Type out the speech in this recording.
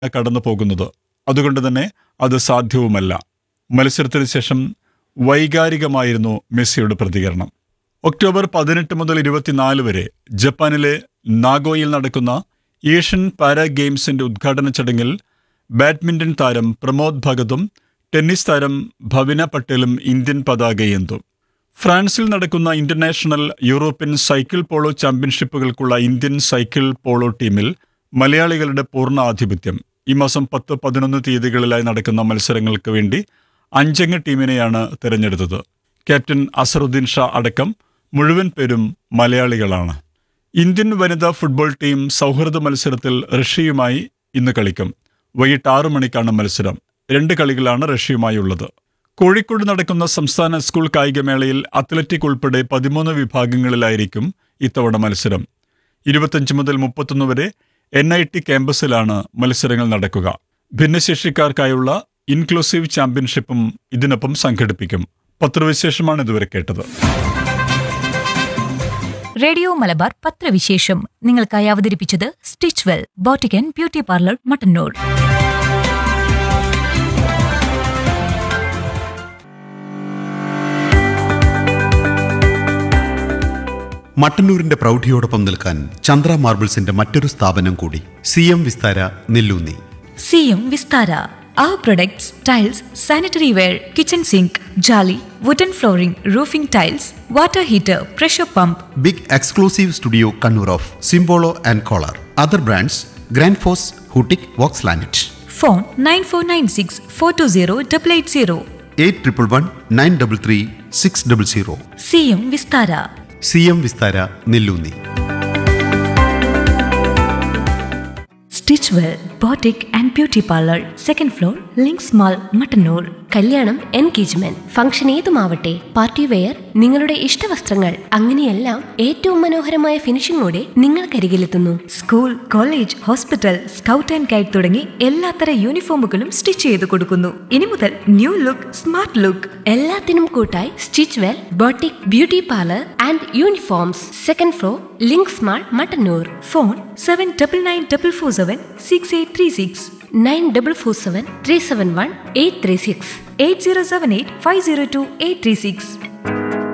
കടന്നു പോകുന്നത് അതുകൊണ്ട് തന്നെ അത് സാധ്യവുമല്ല മത്സരത്തിന് ശേഷം വൈകാരികമായിരുന്നു മെസ്സിയുടെ പ്രതികരണം ഒക്ടോബർ പതിനെട്ട് മുതൽ ഇരുപത്തിനാല് വരെ ജപ്പാനിലെ നാഗോയിൽ നടക്കുന്ന ഏഷ്യൻ പാരാ ഗെയിംസിന്റെ ഉദ്ഘാടന ചടങ്ങിൽ ബാഡ്മിന്റൺ താരം പ്രമോദ് ഭഗതും ടെന്നീസ് താരം ഭവിന പട്ടേലും ഇന്ത്യൻ പതാകയേന്തും ഫ്രാൻസിൽ നടക്കുന്ന ഇന്റർനാഷണൽ യൂറോപ്യൻ സൈക്കിൾ പോളോ ചാമ്പ്യൻഷിപ്പുകൾക്കുള്ള ഇന്ത്യൻ സൈക്കിൾ പോളോ ടീമിൽ മലയാളികളുടെ പൂർണ്ണ ആധിപത്യം ഈ മാസം പത്ത് പതിനൊന്ന് തീയതികളിലായി നടക്കുന്ന മത്സരങ്ങൾക്ക് വേണ്ടി അഞ്ചംഗ ടീമിനെയാണ് തിരഞ്ഞെടുത്തത് ക്യാപ്റ്റൻ അസറുദ്ദീൻ ഷാ അടക്കം മുഴുവൻ പേരും മലയാളികളാണ് ഇന്ത്യൻ വനിതാ ഫുട്ബോൾ ടീം സൗഹൃദ മത്സരത്തിൽ റഷ്യയുമായി ഇന്ന് കളിക്കും വൈകിട്ട് ആറു മണിക്കാണ് മത്സരം രണ്ട് കളികളാണ് റഷ്യയുമായി ഉള്ളത് കോഴിക്കോട് നടക്കുന്ന സംസ്ഥാന സ്കൂൾ കായികമേളയിൽ അത്ലറ്റിക് ഉൾപ്പെടെ പതിമൂന്ന് വിഭാഗങ്ങളിലായിരിക്കും ഇത്തവണ മത്സരം ഇരുപത്തഞ്ച് മുതൽ മുപ്പത്തൊന്ന് വരെ എൻ ഐ ടി ക്യാമ്പസിലാണ് മത്സരങ്ങൾ നടക്കുക ഭിന്നശേഷിക്കാർക്കായുള്ള ഇൻക്ലൂസീവ് ചാമ്പ്യൻഷിപ്പും ഇതിനൊപ്പം സംഘടിപ്പിക്കും പത്രവിശേഷമാണ് ഇതുവരെ കേട്ടത് റേഡിയോ മലബാർ പത്രവിശേഷം നിങ്ങൾക്കായി അവതരിപ്പിച്ചത് Stitch Well boutique and beauty parlour Mattannur മട്ടന്നൂരിന്റെ പ്രൗഢിയോടൊപ്പം നിൽക്കാൻ ചന്ദ്ര മാർബിൾസിന്റെ മറ്റൊരു സ്ഥാപനം കൂടി C M Vistara Nelloonni C M Vistara Our products, tiles, sanitary ware, kitchen sink, jolly, wooden flooring, roofing tiles, water heater, pressure pump, big exclusive studio Kannur of Simpolo and Kohler other brands Grundfos ഫോസ് ഹൂട്ടിക് വോക്സ് ലാനറ്റ് phone 9496 420 880. Eight triple one nine double three six double zero C M Vistara C M Vistara Nelloonni Stitch Well boutique and beauty parlour second floor Links Mall Mattannur കല്യാണം engagement function ഏതുമാവട്ടെ party wear നിങ്ങളുടെ ഇഷ്ടവസ്ത്രങ്ങൾ അങ്ങനെയെല്ലാം ഏറ്റവും മനോഹരമായ ഫിനിഷിംഗോടെ നിങ്ങൾക്കരികിലെത്തുന്നു school college hospital scout and guide തുടങ്ങി എല്ലാത്തര യൂണിഫോമുകളും സ്റ്റിച്ച് ചെയ്ത് കൊടുക്കുന്നു ഇനി മുതൽ ന്യൂ ലുക്ക് സ്മാർട്ട് ലുക്ക് എല്ലാത്തിനും കൂട്ടായി Stitch Well boutique beauty parlour and uniforms second floor Links Mall Mattannur phone seven double nine double four seven six eight three six nine double four seven three seven one eight three six eight zero seven eight five zero two eight three six